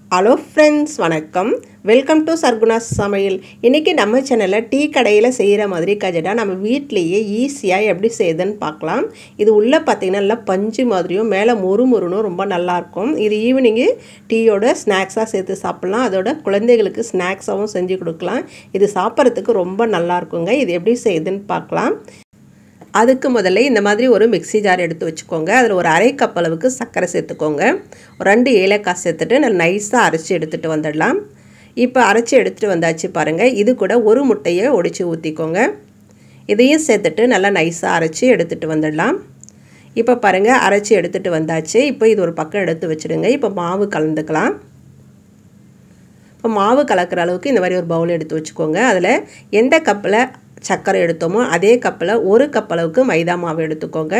hello friends வணக்கம் welcome to Sarguna's சமையல் இன்றைக்கி நம்ம சேனலில் டீ கடையில் செய்கிற மாதிரி கஜடா நம்ம வீட்லேயே ஈஸியாக எப்படி செய்யுதுன்னு பார்க்கலாம் இது உள்ளே பார்த்தீங்கன்னா நல்லா பஞ்சு மாதிரியும் மேலே மொறு மொறுனும் ரொம்ப நல்லாயிருக்கும் இது ஈவினிங்கு டீயோட ஸ்நாக்ஸாக சேர்த்து சாப்பிட்லாம் அதோட குழந்தைகளுக்கு ஸ்நாக்ஸாகவும் செஞ்சு கொடுக்கலாம் இது சாப்பிட்றதுக்கு ரொம்ப நல்லா இருக்குங்க இது எப்படி செய்யுதுன்னு பார்க்கலாம் அதுக்கு முதல்ல இந்த மாதிரி ஒரு மிக்ஸி ஜார் எடுத்து வச்சுக்கோங்க அதில் ஒரு அரை கப் அளவுக்கு சர்க்கரை சேர்த்துக்கோங்க ஒரு ரெண்டு ஏலக்காய் சேர்த்துட்டு நல்லா நைஸாக அரைச்சி எடுத்துகிட்டு வந்துடலாம் இப்போ அரைச்சி எடுத்துகிட்டு வந்தாச்சு பாருங்கள் இது கூட ஒரு முட்டையை ஒடிச்சு ஊற்றிக்கோங்க இதையும் சேர்த்துட்டு நல்லா நைஸாக அரைச்சி எடுத்துகிட்டு வந்துடலாம் இப்போ பாருங்கள் அரைச்சி எடுத்துகிட்டு வந்தாச்சு இப்போ இது ஒரு பக்கம் எடுத்து வச்சுடுங்க இப்போ மாவு கலந்துக்கலாம் இப்போ மாவு கலக்கிற அளவுக்கு இந்த மாதிரி ஒரு பவுல் எடுத்து வச்சுக்கோங்க அதில் எந்த கப்பில் சர்க்கரை எடுத்தோமோ அதே கப்பில் ஒரு கப் அளவுக்கு மைதா மாவு எடுத்துக்கோங்க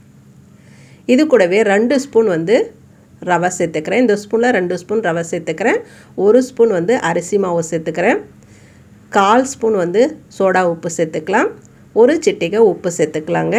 இது கூடவே ரெண்டு ஸ்பூன் வந்து ரவை சேர்த்துக்கிறேன் இந்த ஸ்பூனில் ரெண்டு ஸ்பூன் ரவை சேர்த்துக்கிறேன் ஒரு ஸ்பூன் வந்து அரிசி மாவு சேர்த்துக்கிறேன் கால் ஸ்பூன் வந்து சோடா உப்பு சேர்த்துக்கலாம் ஒரு சிட்டிகை உப்பு சேர்த்துக்கலாங்க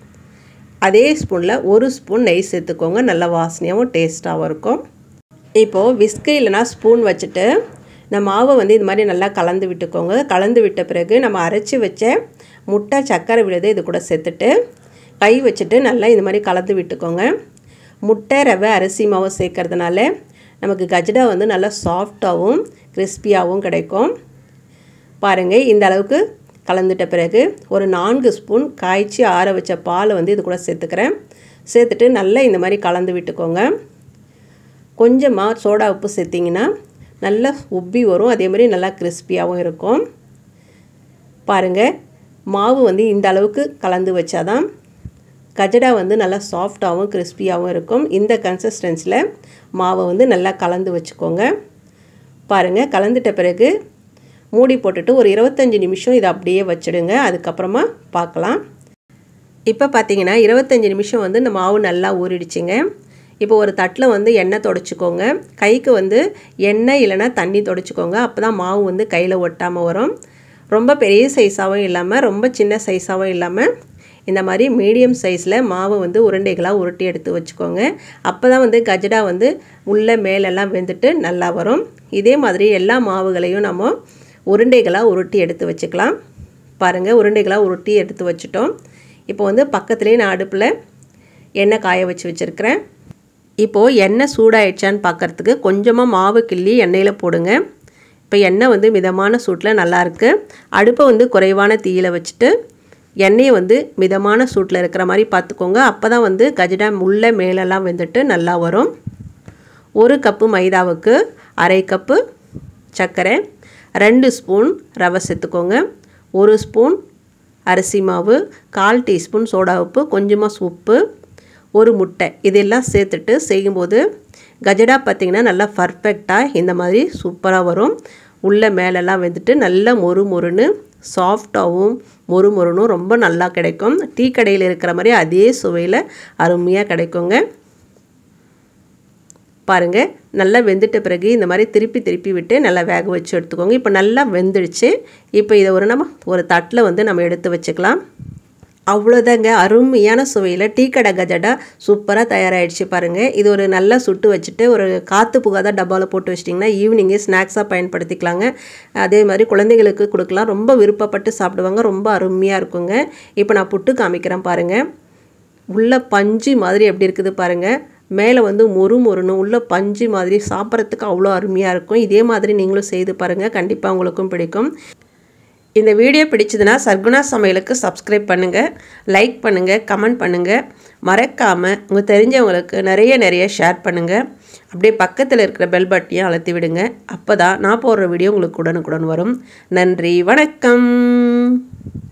அதே ஸ்பூனில் ஒரு ஸ்பூன் நெய் சேர்த்துக்கோங்க நல்ல வாசனையாகவும் டேஸ்ட்டாகவும் இருக்கும் இப்போது விஸ்கு இல்லைனா ஸ்பூன் வச்சுட்டு இந்த மாவை வந்து இது மாதிரி நல்லா கலந்து விட்டுக்கோங்க கலந்து விட்ட பிறகு நம்ம அரைச்சி வச்ச முட்டை சர்க்கரை விழுது இது கூட சேர்த்துட்டு கை வச்சுட்டு நல்லா இந்த மாதிரி கலந்து விட்டுக்கோங்க முட்டை ரவை அரிசி மாவு சேர்க்கறதுனால நமக்கு கஜடா வந்து நல்லா சாஃப்டாகவும் கிறிஸ்பியாகவும் கிடைக்கும் பாருங்கள் இந்த அளவுக்கு கலந்துட்ட பிறகு ஒரு நான்கு ஸ்பூன் காய்ச்சி ஆற வச்ச பால் வந்து இது கூட சேர்த்துக்கிறேன் சேர்த்துட்டு நல்லா இந்த மாதிரி கலந்து விட்டுக்கோங்க கொஞ்சமாக சோடா உப்பு சேர்த்திங்கன்னா நல்லா உப்பி வரும் அதே மாதிரி நல்லா கிறிஸ்பியாகவும் இருக்கும் பாருங்கள் மாவு வந்து இந்த அளவுக்கு கலந்து வச்சாதான் கஜடா வந்து நல்லா சாஃப்டாகவும் கிறிஸ்பியாகவும் இருக்கும் இந்த கன்சிஸ்டன்ஸில் மாவை வந்து நல்லா கலந்து வச்சுக்கோங்க பாருங்கள் கலந்துட்ட பிறகு மூடி போட்டுட்டு ஒரு இருபத்தஞ்சி நிமிஷம் இதை அப்படியே வச்சுடுங்க அதுக்கப்புறமா பார்க்கலாம் இப்போ பார்த்தீங்கன்னா இருபத்தஞ்சி நிமிஷம் வந்து இந்த மாவு நல்லா ஊறிடுச்சிங்க இப்போ ஒரு தட்டில் வந்து எண்ணெய் தொடச்சிக்கோங்க கைக்கு வந்து எண்ணெய் இல்லைனா தண்ணி தொடச்சிக்கோங்க அப்போ தான் மாவு வந்து கையில் ஒட்டாமல் வரும் ரொம்ப பெரிய சைஸாகவும் இல்லாமல் ரொம்ப சின்ன சைஸாகவும் இல்லாமல் இந்த மாதிரி மீடியம் சைஸில் மாவு வந்து உருண்டைகளாக உருட்டி எடுத்து வச்சுக்கோங்க அப்போ தான் வந்து கஜடா வந்து உள்ளே மேலெல்லாம் வெந்துட்டு நல்லா வரும் இதே மாதிரி எல்லா மாவுகளையும் நம்ம உருண்டைகளாக உருட்டி எடுத்து வச்சுக்கலாம் பாருங்கள் உருண்டைகளாக உருட்டி எடுத்து வச்சுட்டோம் இப்போ வந்து பக்கத்துலேயே நான் அடுப்பில் எண்ணெய் காய வச்சு வச்சுருக்கிறேன் இப்போது எண்ணெய் சூடாயிடுச்சான்னு பார்க்குறதுக்கு கொஞ்சமாக மாவு கிள்ளி எண்ணெயில் போடுங்க இப்போ எண்ணெய் வந்து மிதமான சூட்டில் நல்லாயிருக்கு அடுப்பை வந்து குறைவான தீயில் வச்சுட்டு எண்ணெயை வந்து மிதமான சூட்டில் இருக்கிற மாதிரி பார்த்துக்கோங்க அப்போ தான் வந்து கஜடா முள்ளே மேலெல்லாம் வெந்துட்டு நல்லா வரும் ஒரு கப்பு மைதாவுக்கு அரை கப்பு சர்க்கரை ரெண்டு ஸ்பூன் ரவை சேர்த்துக்கோங்க ஒரு ஸ்பூன் அரிசி மாவு கால் டீஸ்பூன் சோடா உப்பு கொஞ்சமாக உப்பு ஒரு முட்டை இதெல்லாம் சேர்த்துட்டு செய்யும்போது கஜடா பார்த்திங்கன்னா நல்லா பர்ஃபெக்டாக இந்த மாதிரி சூப்பராக வரும் உள்ளே மேலெல்லாம் வந்துட்டு நல்ல மொறு மொறுன்னு சாஃப்டாகவும் மொறு மொறுனும் ரொம்ப நல்லா கிடைக்கும் டீ கடையில் இருக்கிற மாதிரி அதே சுவையில் அருமையாக கிடைக்குங்க பாருங்கள் நல்லா வெந்துட்ட பிறகு இந்த மாதிரி திருப்பி திருப்பி விட்டு நல்லா வேக வச்சு எடுத்துக்கோங்க இப்போ நல்லா வெந்துடுச்சு இப்போ இதை ஒரு நம்ம ஒரு தட்டில் வந்து நம்ம எடுத்து வச்சுக்கலாம் அவ்வளோதாங்க அருமையான சுவையில் டீ கடை கஜடா சூப்பராக தயாராகிடுச்சு பாருங்கள் இது ஒரு நல்லா சுட்டு வச்சுட்டு ஒரு காற்று புகாத டப்பாவில் போட்டு வச்சிட்டிங்கன்னா ஈவினிங்கு ஸ்நாக்ஸாக பயன்படுத்திக்கலாங்க அதே மாதிரி குழந்தைகளுக்கு கொடுக்கலாம் ரொம்ப விருப்பப்பட்டு சாப்பிடுவாங்க ரொம்ப அருமையாக இருக்குங்க இப்போ நான் புட்டு காமிக்கிறேன் பாருங்கள் உள்ள பஞ்சு மாதிரி எப்படி இருக்குது பாருங்கள் மேலே வந்து மொறு மொறுன்னு உள்ள பஞ்சு மாதிரி சாப்பிட்றதுக்கு அவ்வளோ அருமையாக இருக்கும் இதே மாதிரி நீங்களும் செய்து பாருங்கள் கண்டிப்பாக உங்களுக்கும் பிடிக்கும் இந்த வீடியோ பிடிச்சதுன்னா சர்க்குணா சமையலுக்கு சப்ஸ்கிரைப் பண்ணுங்கள் லைக் பண்ணுங்கள் கமெண்ட் பண்ணுங்கள் மறக்காமல் உங்கள் தெரிஞ்சவங்களுக்கு நிறைய நிறைய ஷேர் பண்ணுங்கள் அப்படியே பக்கத்தில் இருக்கிற பெல் பட்டியும் அழுத்தி விடுங்க அப்போ தான் நான் போடுற வீடியோ உங்களுக்கு உடனுக்குடன் வரும் நன்றி வணக்கம்